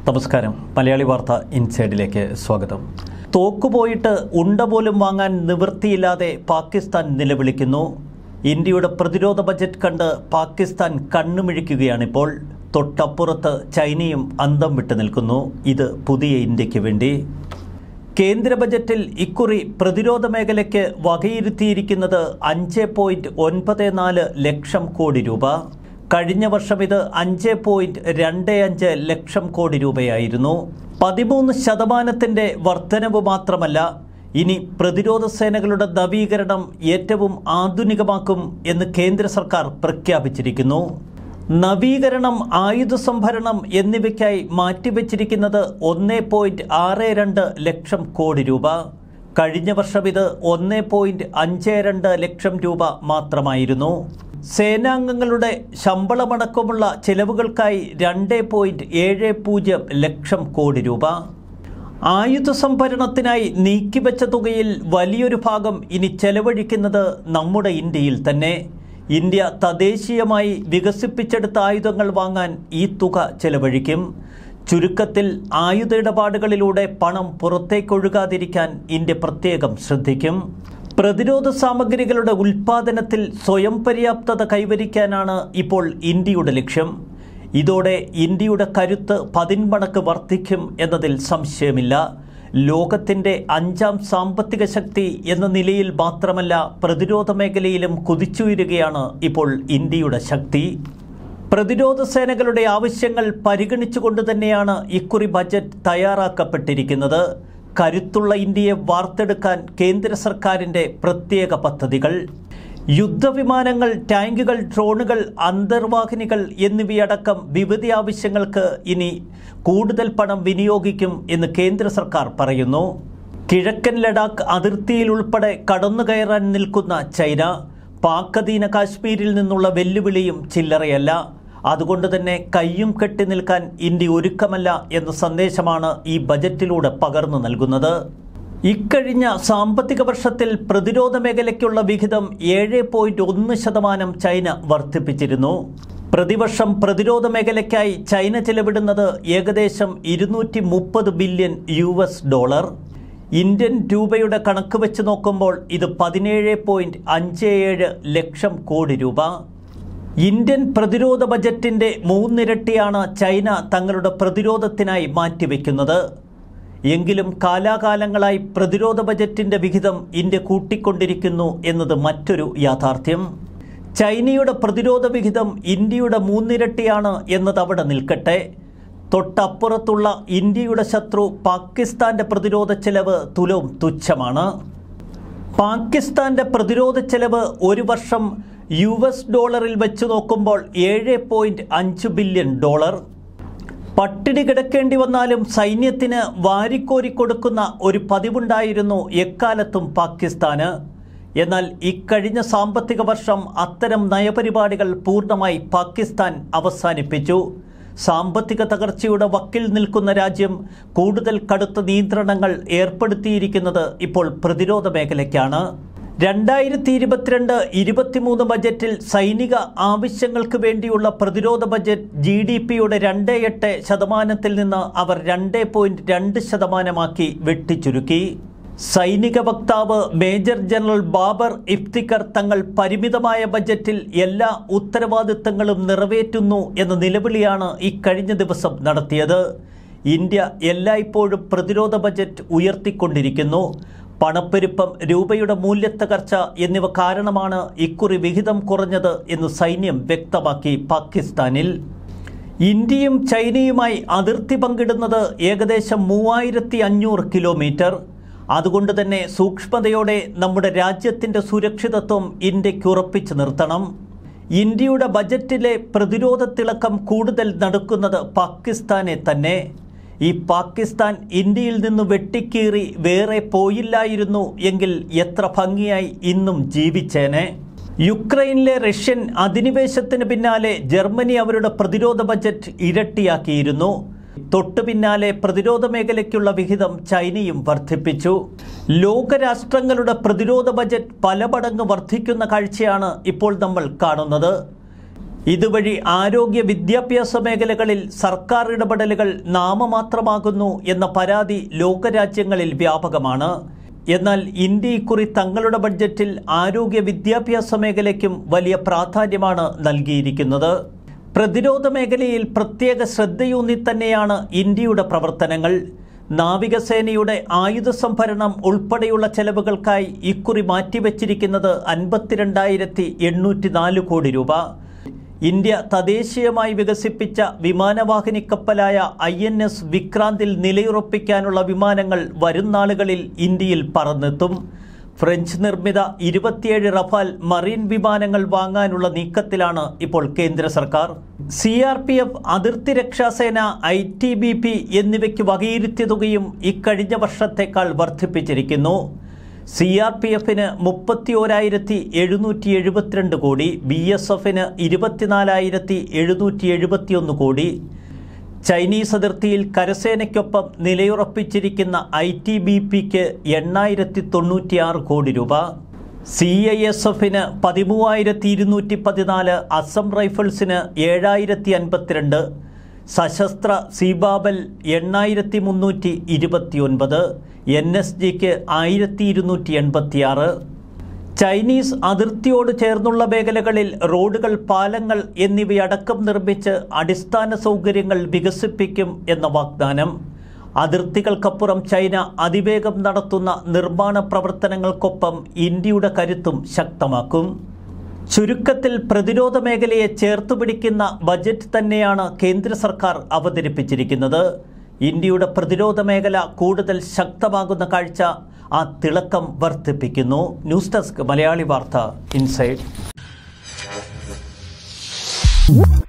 നമസ്കാരം മലയാളി വാർത്ത ഇൻസൈഡിലേക്ക് സ്വാഗതം തോക്കുപോയിട്ട് ഉണ്ട പോലും വാങ്ങാൻ നിവൃത്തിയില്ലാതെ പാകിസ്ഥാൻ നിലവിളിക്കുന്നു ഇന്ത്യയുടെ പ്രതിരോധ ബജറ്റ് കണ്ട് പാകിസ്ഥാൻ കണ്ണുമിഴിക്കുകയാണിപ്പോൾ തൊട്ടപ്പുറത്ത് ചൈനയും അന്തം വിട്ടു നിൽക്കുന്നു ഇത് പുതിയ ഇന്ത്യക്ക് വേണ്ടി കേന്ദ്ര ബജറ്റിൽ ഇക്കുറി പ്രതിരോധ മേഖലയ്ക്ക് വകയിരുത്തിയിരിക്കുന്നത് അഞ്ച് പോയിന്റ് ഒൻപത് നാല് ലക്ഷം കോടി രൂപ കഴിഞ്ഞ വർഷം ഇത് അഞ്ച് പോയിന്റ് രണ്ട് അഞ്ച് ലക്ഷം കോടി രൂപയായിരുന്നു പതിമൂന്ന് ശതമാനത്തിൻ്റെ വർധനവ് മാത്രമല്ല ഇനി പ്രതിരോധ സേനകളുടെ നവീകരണം ഏറ്റവും ആധുനികമാക്കും എന്ന് കേന്ദ്ര സർക്കാർ പ്രഖ്യാപിച്ചിരിക്കുന്നു നവീകരണം ആയുധ സംഭരണം എന്നിവയ്ക്കായി മാറ്റിവെച്ചിരിക്കുന്നത് ഒന്ന് പോയിന്റ് ആറ് രണ്ട് ലക്ഷം കോടി രൂപ കഴിഞ്ഞ വർഷം ഇത് ഒന്ന് പോയിന്റ് അഞ്ച് രണ്ട് ലക്ഷം രൂപ മാത്രമായിരുന്നു സേനാംഗങ്ങളുടെ ശമ്പളമടക്കമുള്ള ചെലവുകൾക്കായി രണ്ട് പോയിന്റ് ഏഴ് പൂജ്യം ലക്ഷം കോടി രൂപ ആയുധ സംഭരണത്തിനായി നീക്കിവെച്ച തുകയിൽ വലിയൊരു ഭാഗം ഇനി ചെലവഴിക്കുന്നത് നമ്മുടെ ഇന്ത്യയിൽ തന്നെ ഇന്ത്യ തദ്ദേശീയമായി വികസിപ്പിച്ചെടുത്ത ആയുധങ്ങൾ വാങ്ങാൻ ഈ തുക ചെലവഴിക്കും ചുരുക്കത്തിൽ ആയുധ ഇടപാടുകളിലൂടെ പണം പുറത്തേക്കൊഴുകാതിരിക്കാൻ ഇന്ത്യ പ്രത്യേകം ശ്രദ്ധിക്കും പ്രതിരോധ സാമഗ്രികളുടെ ഉൽപ്പാദനത്തിൽ സ്വയം പര്യാപ്തത കൈവരിക്കാനാണ് ഇപ്പോൾ ഇന്ത്യയുടെ ലക്ഷ്യം ഇതോടെ ഇന്ത്യയുടെ കരുത്ത് പതിന്മടക്ക് വർദ്ധിക്കും എന്നതിൽ സംശയമില്ല ലോകത്തിൻ്റെ അഞ്ചാം സാമ്പത്തിക ശക്തി എന്ന നിലയിൽ മാത്രമല്ല പ്രതിരോധ മേഖലയിലും കുതിച്ചുയരുകയാണ് ഇപ്പോൾ ഇന്ത്യയുടെ ശക്തി പ്രതിരോധ സേനകളുടെ ആവശ്യങ്ങൾ പരിഗണിച്ചുകൊണ്ട് തന്നെയാണ് ഇക്കുറി ബജറ്റ് തയ്യാറാക്കപ്പെട്ടിരിക്കുന്നത് കരുത്തുള്ള ഇന്ത്യയെ വാർത്തെടുക്കാൻ കേന്ദ്ര സർക്കാരിൻ്റെ പ്രത്യേക പദ്ധതികൾ യുദ്ധവിമാനങ്ങൾ ടാങ്കുകൾ ഡ്രോണുകൾ അന്തർവാഹിനികൾ എന്നിവയടക്കം വിവിധ ആവശ്യങ്ങൾക്ക് ഇനി കൂടുതൽ പണം വിനിയോഗിക്കും എന്ന് കേന്ദ്ര സർക്കാർ പറയുന്നു കിഴക്കൻ ലഡാക്ക് അതിർത്തിയിൽ ഉൾപ്പെടെ കടന്നുകയറാൻ നിൽക്കുന്ന ചൈന പാക് അധീന കാശ്മീരിൽ നിന്നുള്ള വെല്ലുവിളിയും ചില്ലറയല്ല അതുകൊണ്ട് തന്നെ കയ്യും കെട്ടി നിൽക്കാൻ ഇന്ത്യ ഒരുക്കമല്ല എന്ന സന്ദേശമാണ് ഈ ബജറ്റിലൂടെ പകർന്നു നൽകുന്നത് ഇക്കഴിഞ്ഞ സാമ്പത്തിക വർഷത്തിൽ പ്രതിരോധ മേഖലയ്ക്കുള്ള വിഹിതം ഏഴ് പോയിന്റ് ഒന്ന് ശതമാനം ചൈന വർദ്ധിപ്പിച്ചിരുന്നു പ്രതിവർഷം പ്രതിരോധ മേഖലയ്ക്കായി ചൈന ചെലവിടുന്നത് ഏകദേശം ഇരുന്നൂറ്റി മുപ്പത് billion U S dollar Indian രൂപയുടെ കണക്ക് വെച്ച് നോക്കുമ്പോൾ ഇത് പതിനേഴ് പോയിന്റ് അഞ്ച് ഏഴ് ലക്ഷം കോടി രൂപ ഇന്ത്യൻ പ്രതിരോധ ബജറ്റിൻ്റെ മൂന്നിരട്ടിയാണ് ചൈന തങ്ങളുടെ പ്രതിരോധത്തിനായി മാറ്റിവെക്കുന്നത് എങ്കിലും കാലാകാലങ്ങളായി പ്രതിരോധ ബജറ്റിൻ്റെ വിഹിതം ഇന്ത്യ കൂട്ടിക്കൊണ്ടിരിക്കുന്നു എന്നത് മറ്റൊരു യാഥാർത്ഥ്യം ചൈനയുടെ പ്രതിരോധ വിഹിതം ഇന്ത്യയുടെ മൂന്നിരട്ടിയാണ് എന്നത് അവിടെ നിൽക്കട്ടെ തൊട്ടപ്പുറത്തുള്ള ഇന്ത്യയുടെ ശത്രു പാകിസ്ഥാന്റെ പ്രതിരോധ ചെലവ് തുലവും തുച്ഛമാണ് പാകിസ്ഥാന്റെ പ്രതിരോധ ചെലവ് ഒരു വർഷം യു എസ് ഡോളറിൽ വെച്ച് നോക്കുമ്പോൾ ഏഴ് പോയിന്റ് അഞ്ച് ബില്യൺ ഡോളർ പട്ടിണി കിടക്കേണ്ടി വന്നാലും സൈന്യത്തിന് വാരിക്കോരി കൊടുക്കുന്ന ഒരു പതിവുണ്ടായിരുന്നു എക്കാലത്തും പാകിസ്ഥാന് എന്നാൽ ഇക്കഴിഞ്ഞ സാമ്പത്തിക വർഷം അത്തരം നയപരിപാടികൾ പൂർണ്ണമായി പാകിസ്ഥാൻ അവസാനിപ്പിച്ചു സാമ്പത്തിക തകർച്ചയുടെ വക്കിൽ നിൽക്കുന്ന രാജ്യം കൂടുതൽ കടുത്ത നിയന്ത്രണങ്ങൾ ഏർപ്പെടുത്തിയിരിക്കുന്നത് ഇപ്പോൾ പ്രതിരോധ മേഖലയ്ക്കാണ് രണ്ടായിരത്തി ഇരുപത്തിരണ്ട് ഇരുപത്തിമൂന്ന് ബജറ്റിൽ സൈനിക ആവശ്യങ്ങൾക്ക് വേണ്ടിയുള്ള പ്രതിരോധ ബജറ്റ് ജി ഡി പിയുടെ രണ്ട് എട്ട് ശതമാനത്തിൽ നിന്ന് അവർ രണ്ട് പോയിന്റ് രണ്ട് ശതമാനമാക്കി വെട്ടിച്ചുരുക്കി സൈനിക വക്താവ് മേജർ ജനറൽ ബാബർ ഇഫ്തിക്കർ തങ്ങൾ പരിമിതമായ ബജറ്റിൽ എല്ലാ ഉത്തരവാദിത്തങ്ങളും നിറവേറ്റുന്നു എന്ന നിലവിളിയാണ് ഇക്കഴിഞ്ഞ ദിവസം നടത്തിയത് ഇന്ത്യ എല്ലായ്പ്പോഴും പ്രതിരോധ ബജറ്റ് ഉയർത്തിക്കൊണ്ടിരിക്കുന്നു പണപ്പെരുപ്പം രൂപയുടെ മൂല്യത്തകർച്ച എന്നിവ കാരണമാണ് ഇക്കുറി വിഹിതം കുറഞ്ഞത് എന്ന് സൈന്യം വ്യക്തമാക്കി പാകിസ്ഥാനിൽ ഇന്ത്യയും ചൈനയുമായി അതിർത്തി പങ്കിടുന്നത് ഏകദേശം മൂവായിരത്തി അഞ്ഞൂറ് കിലോമീറ്റർ അതുകൊണ്ട് തന്നെ സൂക്ഷ്മതയോടെ നമ്മുടെ രാജ്യത്തിൻ്റെ സുരക്ഷിതത്വം ഇന്ത്യക്ക് ഉറപ്പിച്ചു നിർത്തണം ഇന്ത്യയുടെ ബജറ്റിലെ പ്രതിരോധ തിളക്കം കൂടുതൽ നടക്കുന്നത് പാകിസ്ഥാനെ തന്നെ ഈ പാകിസ്ഥാൻ ഇന്ത്യയിൽ നിന്ന് വെട്ടിക്കീറി വേറെ പോയില്ലായിരുന്നു എങ്കിൽ എത്ര ഭംഗിയായി ഇന്നും ജീവിച്ചേനെ യുക്രൈനിലെ റഷ്യൻ അധിനിവേശത്തിന് പിന്നാലെ ജർമ്മനി അവരുടെ പ്രതിരോധ ബജറ്റ് ഇരട്ടിയാക്കിയിരുന്നു തൊട്ടു പിന്നാലെ പ്രതിരോധ മേഖലയ്ക്കുള്ള വിഹിതം ചൈനയും വർദ്ധിപ്പിച്ചു ലോകരാഷ്ട്രങ്ങളുടെ പ്രതിരോധ ബജറ്റ് പല മടങ്ങ് വർദ്ധിക്കുന്ന കാഴ്ചയാണ് ഇപ്പോൾ നമ്മൾ കാണുന്നത് ഇതുവഴി ആരോഗ്യ വിദ്യാഭ്യാസ മേഖലകളിൽ സർക്കാർ ഇടപെടലുകൾ നാമമാത്രമാകുന്നു എന്ന പരാതി ലോകരാജ്യങ്ങളിൽ വ്യാപകമാണ് എന്നാൽ ഇന്ത്യ ഇക്കുറി തങ്ങളുടെ ബഡ്ജറ്റിൽ ആരോഗ്യ വിദ്യാഭ്യാസ മേഖലയ്ക്കും വലിയ പ്രാധാന്യമാണ് നൽകിയിരിക്കുന്നത് പ്രതിരോധ മേഖലയിൽ പ്രത്യേക ശ്രദ്ധയൂന്നി തന്നെയാണ് ഇന്ത്യയുടെ പ്രവർത്തനങ്ങൾ നാവികസേനയുടെ ആയുധ സംഭരണം ഉൾപ്പെടെയുള്ള ചെലവുകൾക്കായി ഇക്കുറി മാറ്റിവെച്ചിരിക്കുന്നത് അൻപത്തിരണ്ടായിരത്തി എണ്ണൂറ്റി നാല് കോടി രൂപ ഇന്ത്യ തദ്ദേശീയമായി വികസിപ്പിച്ച വിമാനവാഹിനി കപ്പലായ ഐ എൻ എസ് വിക്രാന്തിൽ നിലയുറപ്പിക്കാനുള്ള വിമാനങ്ങൾ വരും നാളുകളിൽ ഇന്ത്യയിൽ പറന്നെത്തും ഫ്രഞ്ച് നിർമ്മിത ഇരുപത്തിയേഴ് റഫാൽ മറീൻ വിമാനങ്ങൾ വാങ്ങാനുള്ള നീക്കത്തിലാണ് ഇപ്പോൾ കേന്ദ്ര സർക്കാർ സി ആർ പി എഫ് അതിർത്തി രക്ഷാസേന ഐ ടി ബി പി എന്നിവയ്ക്ക് വകയിരുത്തിയ തുകയും ഇക്കഴിഞ്ഞ വർഷത്തേക്കാൾ വർദ്ധിപ്പിച്ചിരിക്കുന്നു സി ആർ പി എഫിന് മുപ്പത്തി ഓരായിരത്തി എഴുന്നൂറ്റി എഴുപത്തിരണ്ട് കോടി ബി എസ് എഫിന് ഇരുപത്തിനാലായിരത്തി എഴുന്നൂറ്റി എഴുപത്തിയൊന്ന് കോടി ചൈനീസ് അതിർത്തിയിൽ കരസേനയ്ക്കൊപ്പം നിലയുറപ്പിച്ചിരിക്കുന്ന ഐ ടി ബി പിക്ക് എണ്ണായിരത്തി തൊണ്ണൂറ്റിയാറ് കോടി രൂപ സി ഐ എസ് എഫിന് പതിമൂവായിരത്തി ഇരുന്നൂറ്റി പതിനാല് അസം റൈഫിൾസിന് ഏഴായിരത്തി അൻപത്തിരണ്ട് സശസ്ത്ര സീബാബൽ എണ്ണായിരത്തി മുന്നൂറ്റി ഇരുപത്തിയൊൻപത് എൻ എസ് ജിക്ക് ആയിരത്തി ഇരുന്നൂറ്റി എൺപത്തിയാറ് ചൈനീസ് അതിർത്തിയോട് ചേർന്നുള്ള മേഖലകളിൽ റോഡുകൾ പാലങ്ങൾ എന്നിവയടക്കം നിർമ്മിച്ച് അടിസ്ഥാന സൗകര്യങ്ങൾ വികസിപ്പിക്കും എന്ന വാഗ്ദാനം അതിർത്തികൾക്കപ്പുറം ചൈന അതിവേഗം നടത്തുന്ന നിർമ്മാണ പ്രവർത്തനങ്ങൾക്കൊപ്പം ഇന്ത്യയുടെ കരുത്തും ശക്തമാക്കും ചുരുക്കത്തിൽ പ്രതിരോധ മേഖലയെ ചേർത്തുപിടിക്കുന്ന ബജറ്റ് തന്നെയാണ് കേന്ദ്ര സർക്കാർ അവതരിപ്പിച്ചിരിക്കുന്നത് ഇന്ത്യയുടെ പ്രതിരോധ മേഖല കൂടുതൽ ശക്തമാകുന്ന കാഴ്ച ആ തിളക്കം വർദ്ധിപ്പിക്കുന്നു ന്യൂസ് ഡെസ്ക് മലയാളി വാർത്ത ഇൻസൈഡ്